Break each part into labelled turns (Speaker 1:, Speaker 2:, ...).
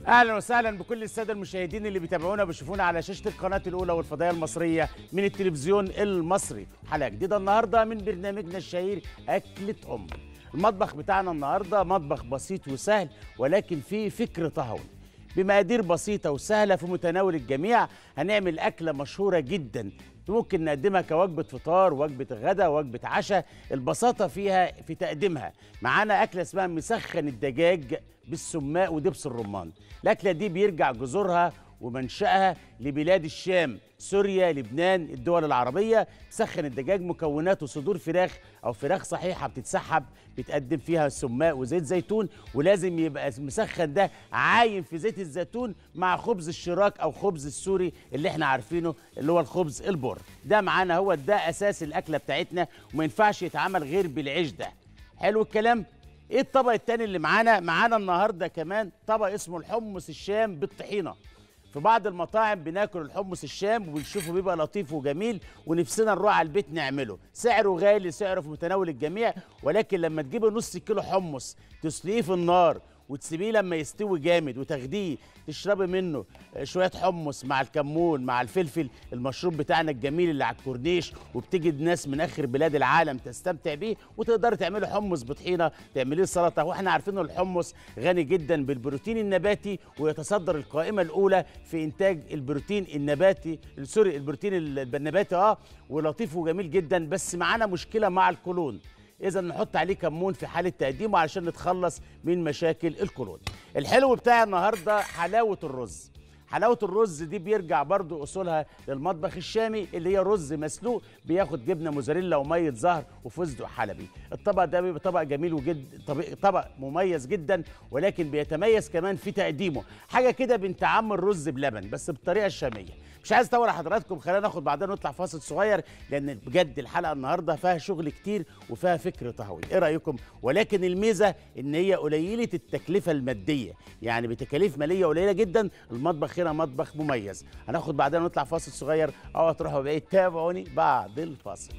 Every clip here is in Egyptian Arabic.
Speaker 1: اهلا وسهلا بكل الساده المشاهدين اللي بيتابعونا وبيشوفونا على شاشه القناه الاولى والفضائيه المصريه من التلفزيون المصري حلقه جديده النهارده من برنامجنا الشهير اكله ام المطبخ بتاعنا النهارده مطبخ بسيط وسهل ولكن فيه فكر طهوي بمقادير بسيطة وسهلة في متناول الجميع هنعمل أكلة مشهورة جدا ممكن نقدمها كوجبة فطار وجبة غدا وجبة عشاء البساطة فيها في تقديمها معانا أكلة اسمها مسخن الدجاج بالسماء ودبس الرمان الأكلة دي بيرجع جذورها ومنشأها لبلاد الشام سوريا لبنان الدول العربية مسخن الدجاج مكوناته صدور فراخ أو فراخ صحيحة بتتسحب بتقدم فيها سماء وزيت زيتون ولازم يبقى المسخن ده عايم في زيت الزيتون مع خبز الشراك أو خبز السوري اللي احنا عارفينه اللي هو الخبز البر ده معانا هو ده أساس الأكلة بتاعتنا وما ينفعش يتعمل غير بالعيش ده حلو الكلام ايه الطبق التاني اللي معانا معانا النهارده كمان طبق اسمه الحمص الشام بالطحينه في بعض المطاعم بناكل الحمص الشام وبنشوفه بيبقى لطيف وجميل ونفسنا نروح على البيت نعمله سعره غالي سعره في متناول الجميع ولكن لما تجيبي نص كيلو حمص تسلقيه في النار وتسيبيه لما يستوي جامد وتاخديه تشربي منه شويه حمص مع الكمون مع الفلفل المشروب بتاعنا الجميل اللي على الكورنيش وبتيجي ناس من اخر بلاد العالم تستمتع بيه وتقدري تعملي حمص بطحينه تعمليه سلطه واحنا عارفين ان الحمص غني جدا بالبروتين النباتي ويتصدر القائمه الاولى في انتاج البروتين النباتي سوري البروتين النباتي اه ولطيف وجميل جدا بس معانا مشكله مع الكولون اذا نحط عليه كمون في حاله تقديمه علشان نتخلص من مشاكل الكولون الحلو بتاع النهارده حلاوه الرز حلاوه الرز دي بيرجع برضو اصولها للمطبخ الشامي اللي هي رز مسلوق بياخد جبنه موزاريلا وميه زهر وفستق حلبي الطبق ده بيبقى طبق جميل وجد طبق مميز جدا ولكن بيتميز كمان في تقديمه حاجه كده بنت عم الرز بلبن بس بالطريقه الشاميه مش عايز اطول حضراتكم خلينا ناخد بعدين نطلع فاصل صغير لان بجد الحلقه النهارده فيها شغل كتير وفيها فكر طهوي ايه رايكم ولكن الميزه ان هي قليله التكلفه الماديه يعني بتكاليف ماليه قليله جدا المطبخ هنا مطبخ مميز هناخد بعدين نطلع فاصل صغير او تروحوا بعيد تابعوني بعد الفاصل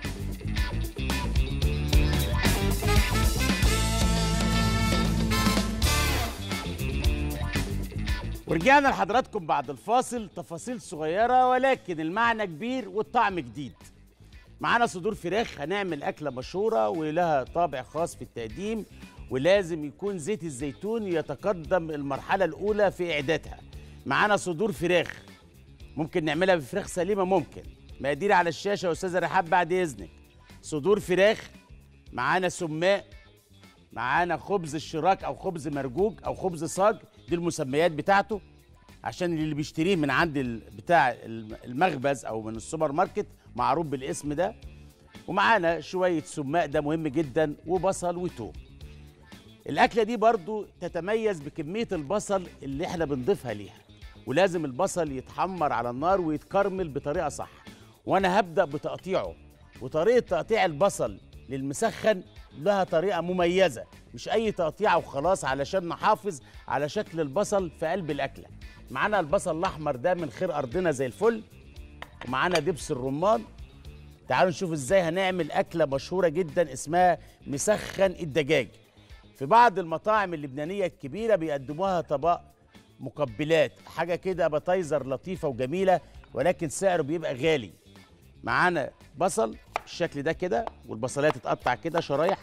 Speaker 1: ورجعنا لحضراتكم بعد الفاصل تفاصيل صغيرة ولكن المعنى كبير والطعم جديد معانا صدور فراخ هنعمل أكلة مشهورة ولها طابع خاص في التقديم ولازم يكون زيت الزيتون يتقدم المرحلة الأولى في إعدادها معانا صدور فراخ ممكن نعملها بفراخ سليمة ممكن مقادير على الشاشة يا أستاذة رحاب بعد إذنك صدور فراخ معانا سماء معانا خبز الشراك أو خبز مرجوج أو خبز صاج دي المسميات بتاعته عشان اللي بيشتريه من عند بتاع المخبز او من السوبر ماركت معروف بالاسم ده ومعانا شويه سماء ده مهم جدا وبصل وتوم الاكله دي برضو تتميز بكميه البصل اللي احنا بنضيفها ليها ولازم البصل يتحمر على النار ويتكرمل بطريقه صح وانا هبدا بتقطيعه وطريقه تقطيع البصل للمسخن لها طريقه مميزه مش اي تقطيعه وخلاص علشان نحافظ على شكل البصل في قلب الاكله معانا البصل الاحمر ده من خير ارضنا زي الفل ومعانا دبس الرمان تعالوا نشوف ازاي هنعمل اكله مشهوره جدا اسمها مسخن الدجاج في بعض المطاعم اللبنانيه الكبيره بيقدموها طبق مقبلات حاجه كده بتايزر لطيفه وجميله ولكن سعره بيبقى غالي معانا بصل بالشكل ده كده والبصلايه تتقطع كده شرايح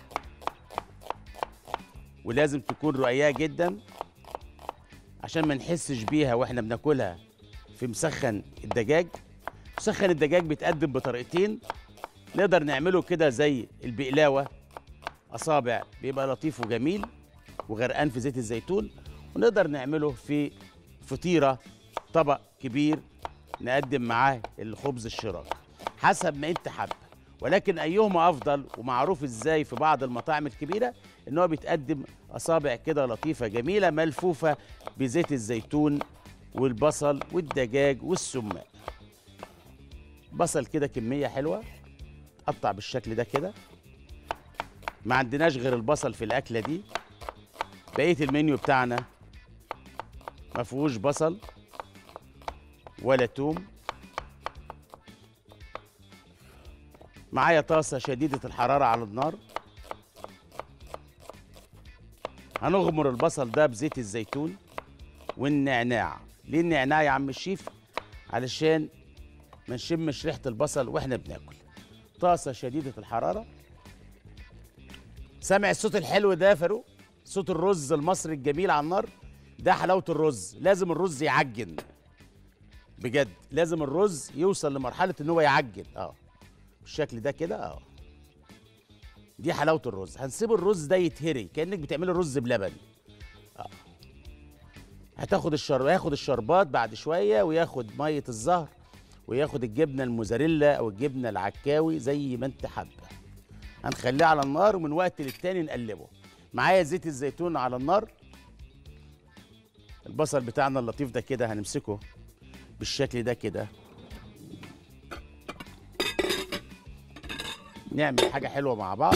Speaker 1: ولازم تكون رقيقه جدا عشان ما نحسش بيها واحنا بناكلها في مسخن الدجاج مسخن الدجاج بيتقدم بطريقتين نقدر نعمله كده زي البقلاوه اصابع بيبقى لطيف وجميل وغرقان في زيت الزيتون ونقدر نعمله في فطيره طبق كبير نقدم معاه الخبز الشراك حسب ما انت حابه ولكن ايهما افضل ومعروف ازاي في بعض المطاعم الكبيره ان هو بيتقدم اصابع كده لطيفه جميله ملفوفه بزيت الزيتون والبصل والدجاج والسماق بصل كده كميه حلوه قطع بالشكل ده كده ما عندناش غير البصل في الاكله دي بقيه المنيو بتاعنا ما فيهوش بصل ولا توم معايا طاسه شديده الحراره على النار هنغمر البصل ده بزيت الزيتون والنعناع ليه النعناع يا عم الشيف علشان ما نشمش ريحه البصل واحنا بناكل طاسه شديده الحراره سامع الصوت الحلو ده يا فاروق صوت الرز المصري الجميل على النار ده حلاوه الرز لازم الرز يعجن بجد لازم الرز يوصل لمرحله ان هو يعجن اه بالشكل ده كده اه دي حلاوه الرز هنسيب الرز ده يتهري كانك بتعملي رز بلبن اه هتاخد الشر هياخد الشربات بعد شويه وياخد ميه الزهر وياخد الجبنه الموزاريلا او الجبنه العكاوي زي ما انت حابه هنخليه على النار ومن وقت للتاني نقلبه معايا زيت الزيتون على النار البصل بتاعنا اللطيف ده كده هنمسكه بالشكل ده كده نعمل حاجة حلوة مع بعض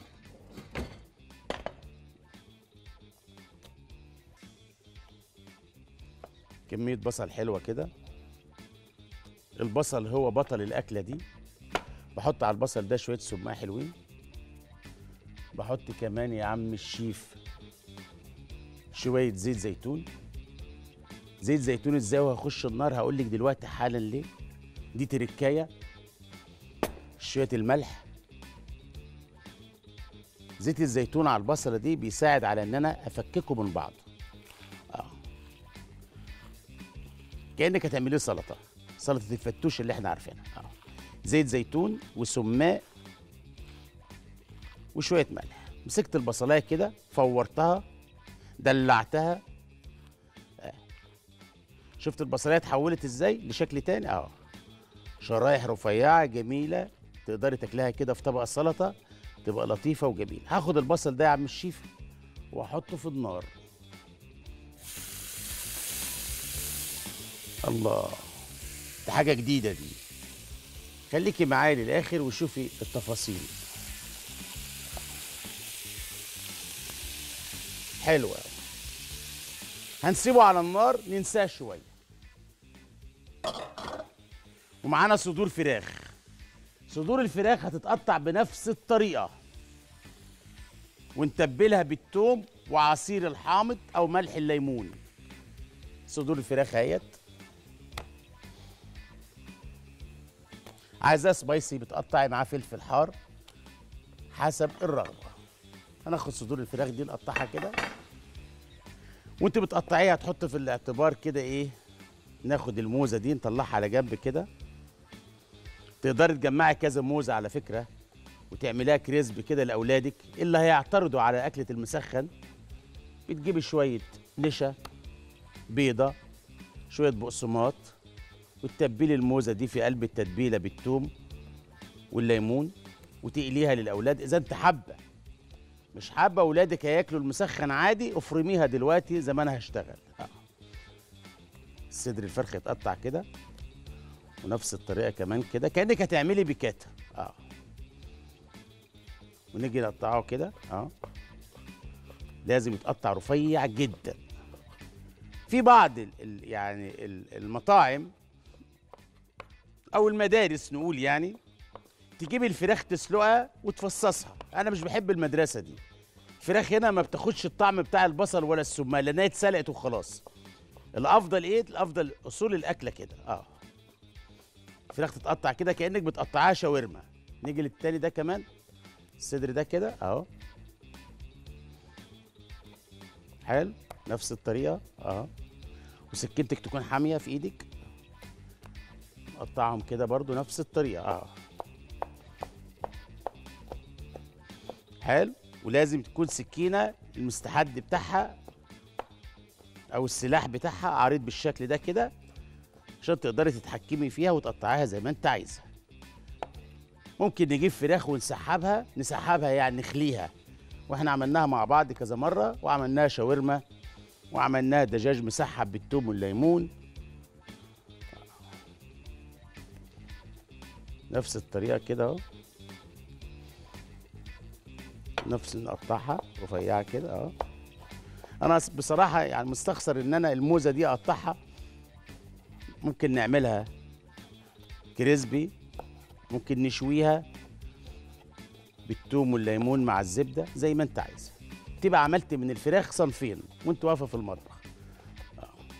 Speaker 1: كمية بصل حلوة كده البصل هو بطل الأكلة دي بحط على البصل ده شوية سماء حلوين بحط كمان يا عم الشيف شوية زيت زيتون زيت زيتون ازاي وهخش النار هقول لك دلوقتي حالا ليه دي تركايه شويه الملح زيت الزيتون على البصله دي بيساعد على ان انا افككه من بعضه اه كانك هتعمليه سلطه سلطه الفتوش اللي احنا عارفينها اه زيت زيتون وسماء وشويه ملح مسكت البصلايه كده فورتها دلعتها شفت البصليه اتحولت ازاي لشكل تاني اه شرايح رفيعه جميله تقدري تاكلها كده في طبق السلطه تبقى لطيفه وجميله هاخد البصل ده يا عم الشيف واحطه في النار الله دي حاجه جديده دي خليكي معايا للاخر وشوفي التفاصيل حلوه هنسيبه على النار ننساه شويه ومعانا صدور فراخ صدور الفراخ هتتقطع بنفس الطريقه ونتبلها بالثوم وعصير الحامض او ملح الليمون صدور الفراخ اهيت عايزاه سبايسي بتقطعي معاه فلفل حار حسب الرغبه هناخد صدور الفراخ دي نقطعها كده وانت بتقطعيها هتحط في الاعتبار كده ايه ناخد الموزه دي نطلعها على جنب كده تقدري تجمعي كذا موزه على فكره وتعمليها كريسب كده لاولادك اللي هيعترضوا على اكله المسخن بتجيبي شويه نشا بيضه شويه بقسماط وتتبلي الموزه دي في قلب التتبيله بالثوم والليمون وتقليها للاولاد اذا انت حابه مش حابه اولادك هياكلوا المسخن عادي افرميها دلوقتي زي ما انا هشتغل آه. صدر الفرخ يتقطع كده ونفس الطريقه كمان كده كانك هتعملي بيكاتا اه ونيجي نقطعه كده اه لازم يتقطع رفيع جدا في بعض ال ال يعني ال المطاعم او المدارس نقول يعني تجيب الفراخ تسلقها وتفصصها انا مش بحب المدرسه دي الفراخ هنا ما بتاخدش الطعم بتاع البصل ولا السمان لانها اتسلقت وخلاص الافضل ايه الافضل اصول الاكله كده اه الفراخ تتقطع كده كانك بتقطعها شاورما نيجي للتاني ده كمان الصدر ده كده اهو حلو نفس الطريقه اهو وسكينتك تكون حاميه في ايدك نقطعهم كده برضو نفس الطريقه اه حلو ولازم تكون سكينه المستحد بتاعها او السلاح بتاعها عريض بالشكل ده كده عشان تقدري تتحكمي فيها وتقطعيها زي ما انت عايزه ممكن نجيب فراخ ونسحبها نسحبها يعني نخليها واحنا عملناها مع بعض كذا مره وعملناها شاورما وعملناها دجاج مسحب بالثوم والليمون نفس الطريقه كده اهو نفس نقطعها رفيعه كده اهو انا بصراحه يعني مستخسر ان انا الموزه دي اقطعها ممكن نعملها كريسبي ممكن نشويها بالثوم والليمون مع الزبده زي ما انت عايز تبقى عملت من الفراخ صنفين وانت واقفه في المطبخ آه.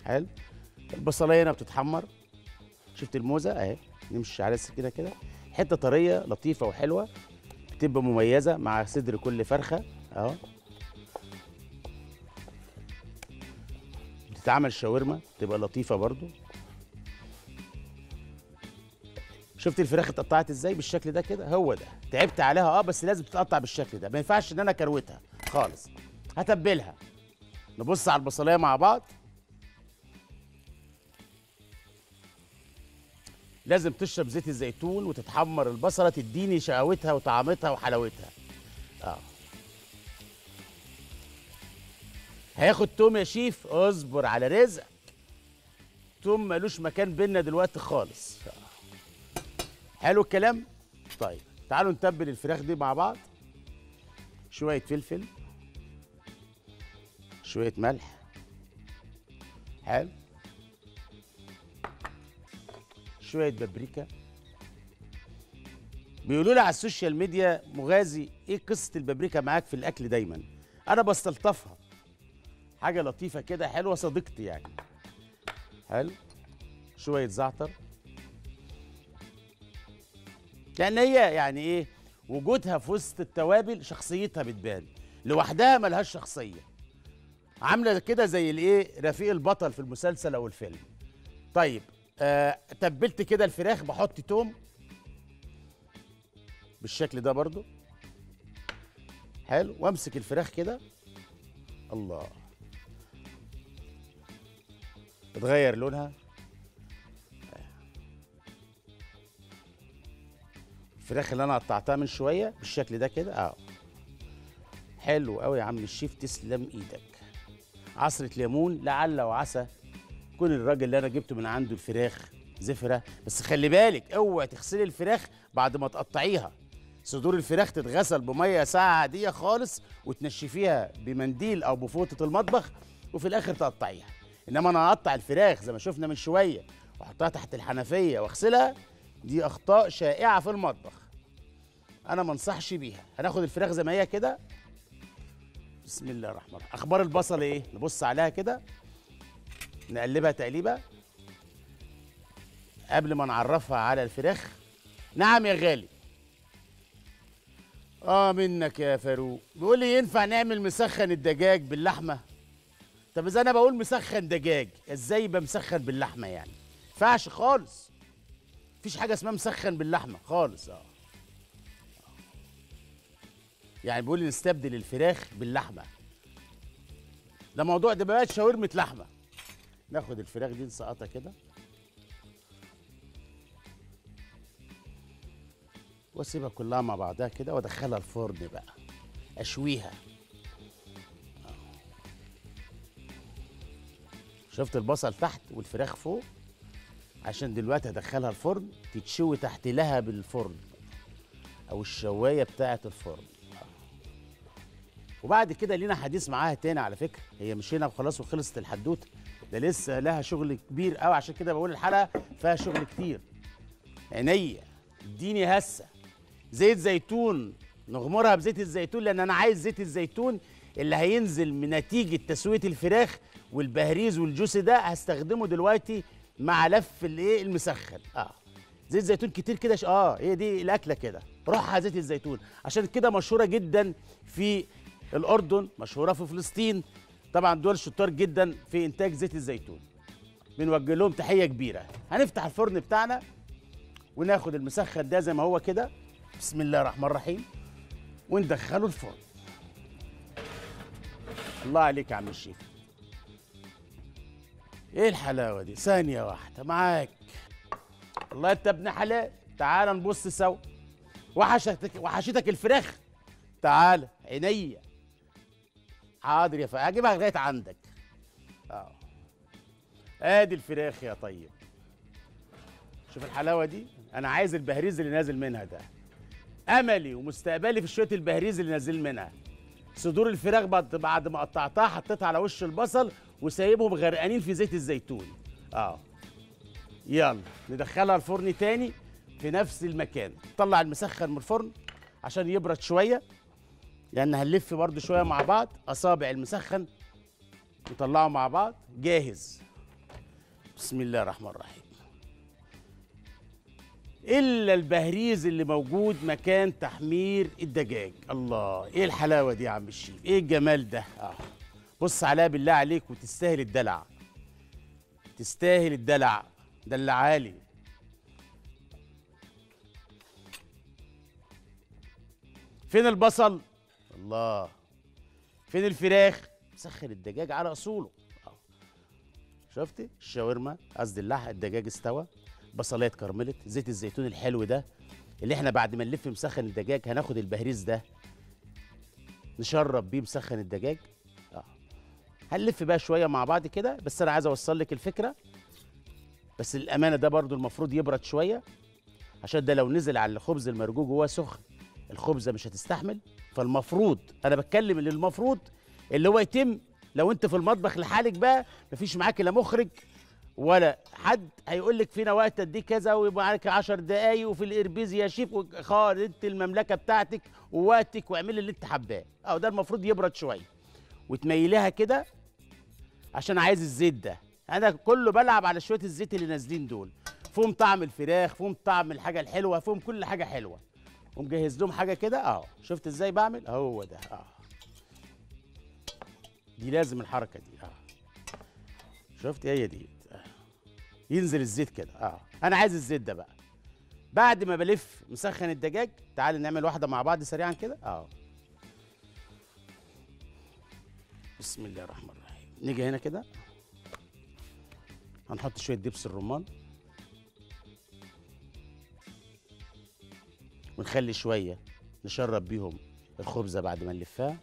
Speaker 1: حلو البصلايه هنا بتتحمر شفت الموزه اهي نمشي على السكينه كده حته طريه لطيفه وحلوه بتبقى مميزه مع صدر كل فرخه اهو بتتعمل شاورما تبقى لطيفه برضو شفت الفراخ اتقطعت ازاي بالشكل ده كده هو ده تعبت عليها اه بس لازم تتقطع بالشكل ده ما ينفعش ان انا كروتها خالص هتبلها نبص على البصلايه مع بعض لازم تشرب زيت الزيتون وتتحمر البصله تديني شقاوتها وطعامتها وحلاوتها اه هياخد توم يا شيف اصبر على رزقك توم ملوش مكان بينا دلوقتي خالص آه. حلو الكلام طيب تعالوا نتبل الفراخ دي مع بعض شويه فلفل شويه ملح حلو شويه بابريكا بيقولوا لي على السوشيال ميديا مغازي ايه قصه البابريكا معاك في الاكل دايما انا بستلطفها حاجه لطيفه كده حلوه صديقتي يعني حلو شويه زعتر لان هي يعني ايه وجودها في وسط التوابل شخصيتها بتبان لوحدها ملهاش شخصيه عامله كده زي الايه رفيق البطل في المسلسل او الفيلم طيب آه تبلت كده الفراخ بحط توم بالشكل ده برضو حلو وامسك الفراخ كده الله اتغير لونها الفراخ اللي انا قطعتها من شويه بالشكل ده كده اه حلو قوي يا عم الشيف تسلم ايدك عصره ليمون لعل وعسى يكون الراجل اللي انا جبته من عنده الفراخ زفره بس خلي بالك اوعي تغسلي الفراخ بعد ما تقطعيها صدور الفراخ تتغسل بميه ساقعه عاديه خالص وتنشفيها بمنديل او بفوطه المطبخ وفي الاخر تقطعيها انما انا اقطع الفراخ زي ما شفنا من شويه واحطها تحت الحنفيه واغسلها دي اخطاء شائعه في المطبخ انا ما انصحش بيها هناخد الفراخ زي ما هي كده بسم الله الرحمن الرحيم اخبار البصل ايه نبص عليها كده نقلبها تقليبه قبل ما نعرفها على الفراخ نعم يا غالي اه منك يا فاروق بيقول لي ينفع نعمل مسخن الدجاج باللحمه طب اذا انا بقول مسخن دجاج ازاي يبقى مسخن باللحمه يعني ينفعش خالص مفيش حاجه اسمها مسخن باللحمه خالص اه يعني بيقول لي نستبدل الفراخ باللحمه ده موضوع ده بقى شاورمه لحمه ناخد الفراخ دي نسقطها كده واسيبها كلها مع بعضها كده وادخلها الفرن بقى اشويها شفت البصل تحت والفراخ فوق عشان دلوقتي هدخلها الفرن تتشوي تحت لهب الفرن او الشوايه بتاعه الفرن وبعد كده لينا حديث معاها تاني على فكره هي مش هنا وخلاص وخلصت الحدوته ده لسه لها شغل كبير قوي عشان كده بقول الحلقه فيها شغل كتير عينيا اديني هسه زيت زيتون نغمرها بزيت الزيتون لان انا عايز زيت الزيتون اللي هينزل من نتيجه تسويه الفراخ والبهريز والجوس ده هستخدمه دلوقتي مع لف الايه المسخن اه زيت زيتون كتير كده ش... اه هي دي الاكله كده روح على زيت الزيتون عشان كده مشهوره جدا في الاردن مشهوره في فلسطين طبعا دول شطار جدا في انتاج زيت الزيتون بنوجه لهم تحيه كبيره هنفتح الفرن بتاعنا وناخد المسخن ده زي ما هو كده بسم الله الرحمن الرحيم وندخله الفرن الله عليك يا عم الشيف ايه الحلاوه دي ثانيه واحده معاك الله انت ابن حلال تعال نبص سوا وحشتك وحشتك الفراخ تعال عينيا حاضر يا فا هجيبها لغايه عندك اه ادي الفراخ يا طيب شوف الحلاوه دي انا عايز البهريز اللي نازل منها ده املي ومستقبلي في شويه البهريز اللي نازل منها صدور الفراخ بعد بعد ما قطعتها حطيتها على وش البصل وسايبهم غرقانين في زيت الزيتون اه يلا ندخلها الفرن تاني في نفس المكان طلع المسخن من الفرن عشان يبرد شويه لان هنلف برده شويه مع بعض اصابع المسخن نطلعه مع بعض جاهز بسم الله الرحمن الرحيم الا البهريز اللي موجود مكان تحمير الدجاج الله ايه الحلاوه دي يا عم الشيف ايه الجمال ده اه بص عليها بالله عليك وتستاهل الدلع تستاهل الدلع دلعالي فين البصل الله فين الفراخ سخن الدجاج على اصوله آه. شفتي الشاورما قصدي اللحم الدجاج استوى بصلايه اتكرملت زيت الزيتون الحلو ده اللي احنا بعد ما نلف مسخن الدجاج هناخد البهريز ده نشرب بيه مسخن الدجاج اه هنلف بقى شويه مع بعض كده بس انا عايز اوصل لك الفكره بس الامانه ده برضو المفروض يبرد شويه عشان ده لو نزل على الخبز المرجوج وهو سخن الخبزه مش هتستحمل فالمفروض انا بتكلم اللي المفروض اللي هو يتم لو انت في المطبخ لحالك بقى مفيش معاك لا مخرج ولا حد هيقول لك فينا وقت قد ايه كذا ويبقى معاك 10 دقايق وفي الاربيز يا شيف خالد انت المملكه بتاعتك ووقتك واعملي اللي انت حباه اه ده المفروض يبرد شويه وتميليها كده عشان عايز الزيت ده انا كله بلعب على شويه الزيت اللي نازلين دول فيهم طعم الفراخ فيهم طعم الحاجه الحلوه فيهم كل حاجه حلوه ومجهز لهم حاجه كده اه شفت ازاي بعمل هو ده اه دي لازم الحركه دي اه شفت هي دي آه. ينزل الزيت كده اه انا عايز الزيت ده بقى بعد ما بلف مسخن الدجاج تعال نعمل واحده مع بعض سريعا كده اه بسم الله الرحمن الرحيم نيجي هنا كده هنحط شويه دبس الرمان ونخلي شويه نشرب بيهم الخبزه بعد ما نلفها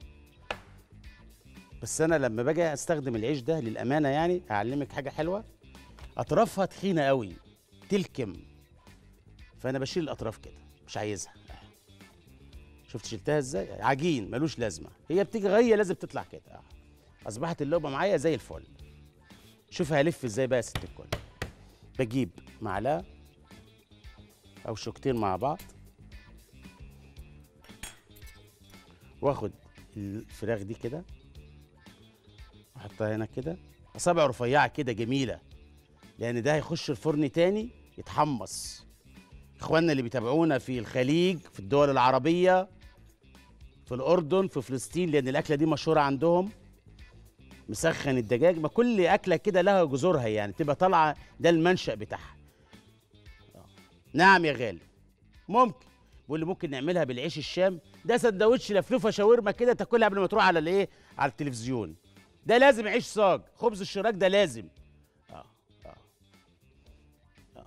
Speaker 1: بس انا لما باجي استخدم العيش ده للامانه يعني اعلمك حاجه حلوه اطرافها تخينه قوي تلكم فانا بشيل الاطراف كده مش عايزها شفت شلتها ازاي عجين ملوش لازمه هي بتيجي غيه لازم تطلع كده آه. اصبحت اللقمه معايا زي الفل شوف هلف ازاي بقى يا ست الكل بجيب معلقه او شوكتين مع بعض واخد الفراخ دي كده احطها هنا كده اصابع رفيعه كده جميله لان ده هيخش الفرن تاني يتحمص اخواننا اللي بيتابعونا في الخليج في الدول العربيه في الاردن في فلسطين لان الاكله دي مشهوره عندهم مسخن الدجاج ما كل اكله كده لها جذورها يعني تبقى طالعه ده المنشا بتاعها نعم يا غالي ممكن بيقول لي ممكن نعملها بالعيش الشام ده سندوتش لفلوفه شاورما كده تاكلها قبل ما تروح على الايه على التلفزيون ده لازم عيش صاج خبز الشراك ده لازم اه اه اه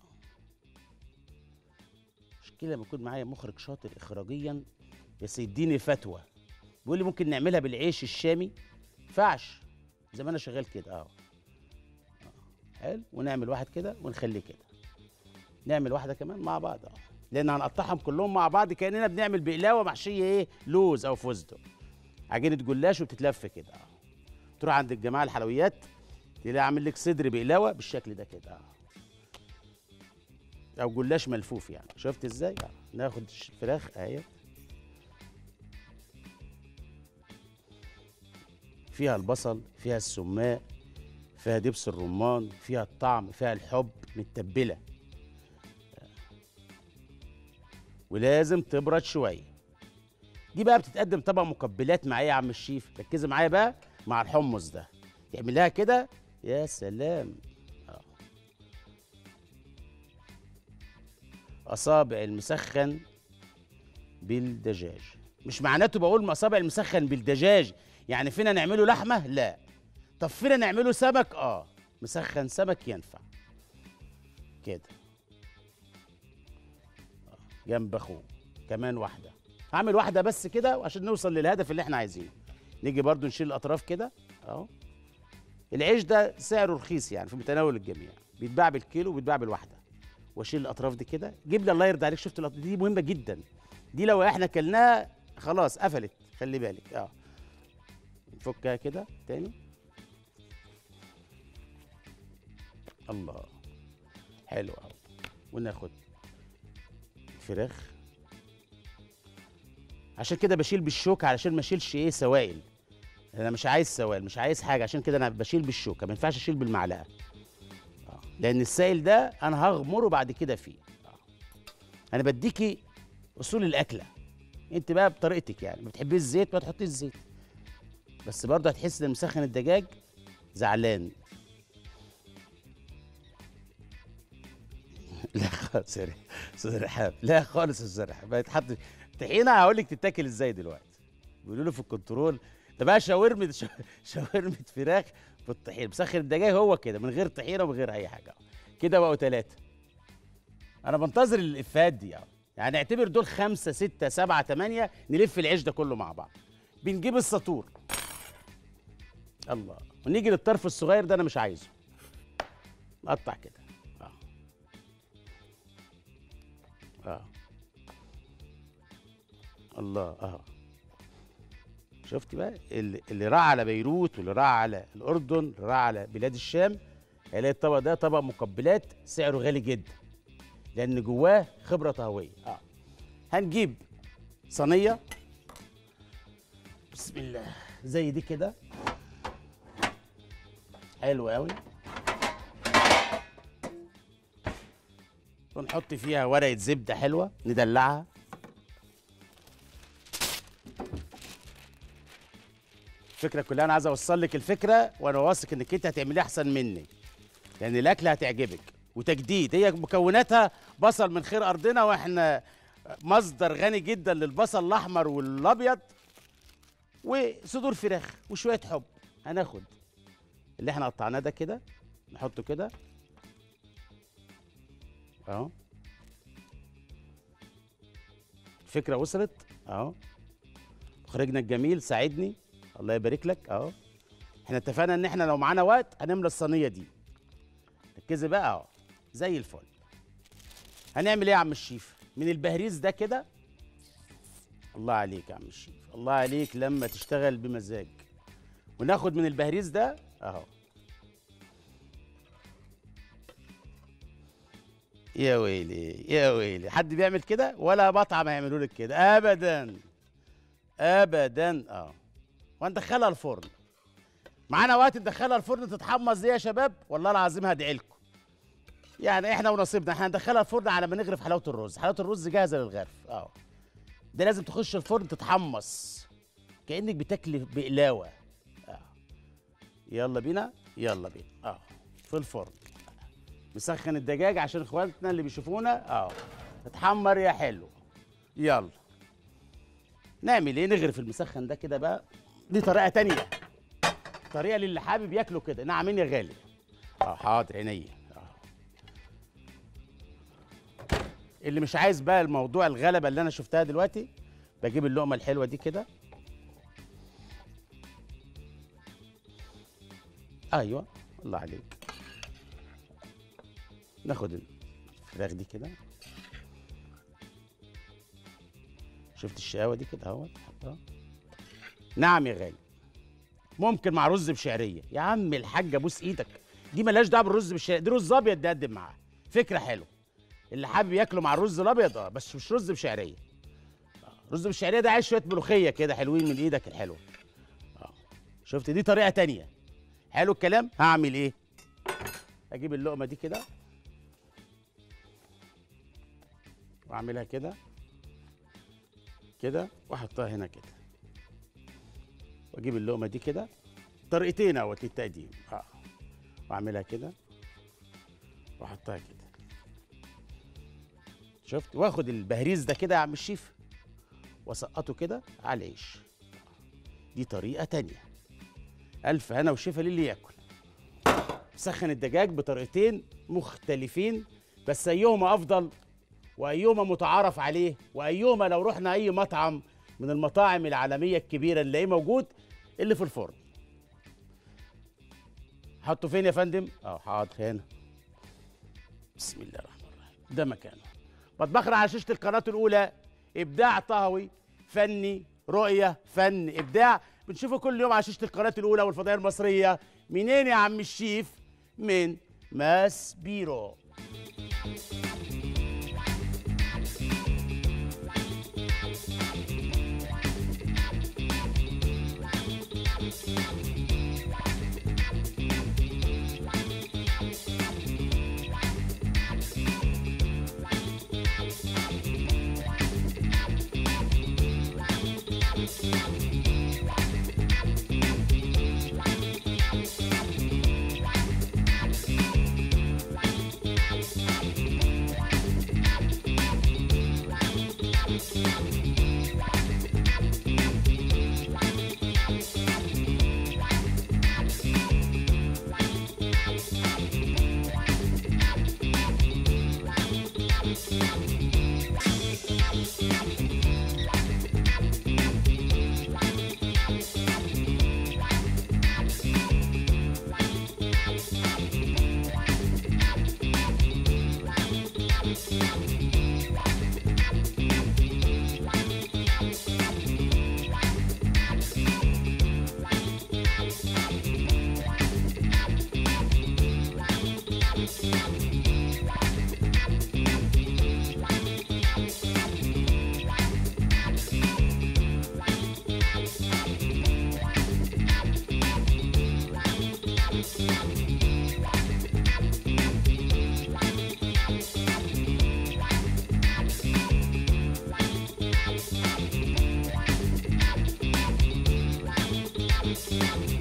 Speaker 1: مشكله لما يكون معايا مخرج شاطر اخراجيا بس يديني فتوى بيقول لي ممكن نعملها بالعيش الشامي ينفعش زي ما انا شغال كده اه حلو ونعمل واحد كده ونخليه كده نعمل واحده كمان مع بعض اه لان هنقطعهم كلهم مع بعض كاننا بنعمل بقلاوه محشيه ايه لوز او فستق عجينه جلاش وبتتلف كده اه تروح عند الجماعه الحلويات تلاقي عامل لك صدر بقلاوه بالشكل ده كده اه او جلاش ملفوف يعني شفت ازاي اه ناخد الفراخ اهي فيها البصل فيها السماق فيها دبس الرمان فيها الطعم فيها الحب متبله ولازم تبرد شويه دي بقى بتتقدم طبق مقبلات معايا يا عم الشيف ركزي معايا بقى مع الحمص ده تعملها كده يا سلام آه. اصابع المسخن بالدجاج مش معناته بقول اصابع المسخن بالدجاج يعني فينا نعمله لحمه لا طب فينا نعمله سمك اه مسخن سمك ينفع كده جنب اخوه كمان واحده هعمل واحده بس كده عشان نوصل للهدف اللي احنا عايزينه نيجي برضو نشيل الاطراف كده اهو العيش ده سعره رخيص يعني في متناول الجميع بيتباع بالكيلو وبيتباع بالواحده واشيل الاطراف دي كده جيب لي الله يرضى عليك شفت الاطراف دي مهمه جدا دي لو احنا كلناها خلاص قفلت خلي بالك اه نفكها كده تاني الله حلو قوي وناخد الفراخ عشان كده بشيل بالشوكه علشان ما اشيلش ايه سوائل انا مش عايز سوائل مش عايز حاجه عشان كده انا بشيل بالشوكه ما ينفعش اشيل بالمعلقه لان السائل ده انا هغمره بعد كده فيه انا بديكي اصول الاكله انت بقى بطريقتك يعني ما بتحبيش الزيت ما تحطيش الزيت بس برضه هتحس ان مسخن الدجاج زعلان لا خالص يا استاذ رحاب لا خالص يا استاذ رحاب هيتحط طحينه هقول لك تتاكل ازاي دلوقتي بيقولوا له في الكنترول ده بقى شاورمه شاورمه فراخ بالطحينه مسخن الدجاج هو كده من غير طحينه ومن غير اي حاجه كده بقوا ثلاثه انا بنتظر الافات دي يعني يعني اعتبر دول خمسة ستة سبعة تمانية نلف العيش ده كله مع بعض بنجيب السطور الله ونيجي للطرف الصغير ده انا مش عايزه نقطع كده اه اه الله اه شفت بقى اللي, اللي راح على بيروت واللي راح على الاردن اللي راح على بلاد الشام هيلاقي الطبق ده طبق مقبلات سعره غالي جدا لان جواه خبره طهويه اه هنجيب صينيه بسم الله زي دي كده حلو قوي ونحط فيها ورقه زبده حلوه ندلعها الفكره كلها انا عايز اوصل لك الفكره وانا واثق انك انت هتعمليها احسن مني لان الاكله هتعجبك وتجديد هي مكوناتها بصل من خير ارضنا واحنا مصدر غني جدا للبصل الاحمر والابيض وصدور فراخ وشويه حب هناخد اللي احنا قطعناه ده كده نحطه كده اهو الفكره وصلت اهو مخرجنا الجميل ساعدني الله يبارك لك اهو احنا اتفقنا ان احنا لو معانا وقت هنملى الصينيه دي ركزي بقى اهو زي الفل هنعمل ايه يا عم الشيف من البهريز ده كده الله عليك يا عم الشيف الله عليك لما تشتغل بمزاج وناخد من البهريز ده اهو يا ويلي يا ويلي حد بيعمل كده ولا مطعم هيعملوا لك كده ابدا ابدا اه وهندخلها الفرن معانا وقت ندخلها الفرن تتحمص دي يا شباب والله العظيم هدعي لكم يعني احنا ونصيبنا احنا هندخلها الفرن على ما نغرف حلاوه الرز حلاوه الرز جاهزه للغرف اه ده لازم تخش الفرن تتحمص كانك بتاكل بقلاوه اه يلا بينا يلا بينا اه في الفرن نسخن الدجاج عشان اخواتنا اللي بيشوفونا اه اتحمر يا حلو يلا نعمل ايه نغرف المسخن ده كده بقى دي طريقه تانية طريقه للي حابب ياكله كده نعمين يا غالي اه حاضر عينيا اللي مش عايز بقى الموضوع الغلبه اللي انا شفتها دلوقتي بجيب اللقمه الحلوه دي كده ايوه الله عليك ناخد الفراخ دي كده شفت الشقاوه دي كده اهو نعم يا غالي ممكن مع رز بشعريه يا عم الحاج ابوس ايدك دي ملهاش دعوه بالرز بالشعريه دي رز ابيض نقدم معاه فكره حلوه اللي حابب ياكله مع الرز الابيض اه بس مش رز بشعريه آه. رز بالشعريه ده عايز شويه ملوخيه كده حلوين من ايدك الحلوه اه شفت دي طريقه تانية حلو الكلام هعمل ايه اجيب اللقمه دي كده واعملها كده كده واحطها هنا كده واجيب اللقمه دي كده طريقتين اهوت للتقديم اه واعملها كده واحطها كده شفت واخد البهريز ده كده يا عم الشيف واسقطه كده على العيش دي طريقه تانية الف هنا وشفا للي ياكل سخن الدجاج بطريقتين مختلفين بس ايهما افضل وايهما متعارف عليه وايهما لو رحنا اي مطعم من المطاعم العالميه الكبيره اللي موجود اللي في الفرن حطه فين يا فندم اه حاضر هنا بسم الله الرحمن الرحيم ده مكانه مطبخنا على شاشه القناه الاولى ابداع طهوي فني رؤيه فن ابداع بنشوفه كل يوم على شاشه القناه الاولى والفضائيه المصريه منين يا عم الشيف من ماس بيرو
Speaker 2: Thank you.